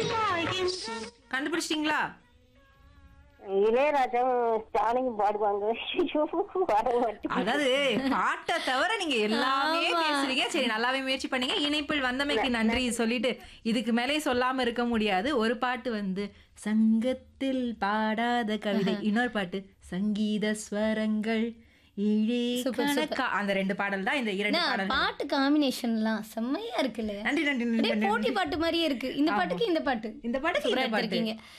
கண்டுபிடிச்சிட்டீங்களா இளையராஜாவும் ஸ்டாலினும் பாடுவாங்க ஐயோ, வர மாட்டேங்குது. அதாவது பாட்டை தவிர நீங்க எல்லாமே பேசுறீங்க சரி நல்லாவே முயற்சி பண்ணீங்க இணைப்பில் வந்தமைக்கு நன்றி சொல்லிட்டு இதுக்கு மேலே சொல்லாம இருக்க முடியாது ஒரு பாட்டு வந்து சங்கத்தில் பாடாத கவிதை இன்னொரு பாட்டு சங்கீத ஸ்வரங்கள் ஏழே கணக்கா அந்த ரெண்டு பாடல் தான் இந்த இரண்டு என்ன, பாடல் பாட்டு காம்பினேஷன்லாம் செம்மையா இருக்குல்ல நன்றி நன்றி நன்றி அப்படியே நன்றி போட்டி பாட்டு மாதிரியே இருக்கு இந்த பாட்டுக்கு இந்த பாட்டு இந்த பாட்டுக்கு இந்த சூப்பரா பாட்டு எடுத்திருக்கீங்க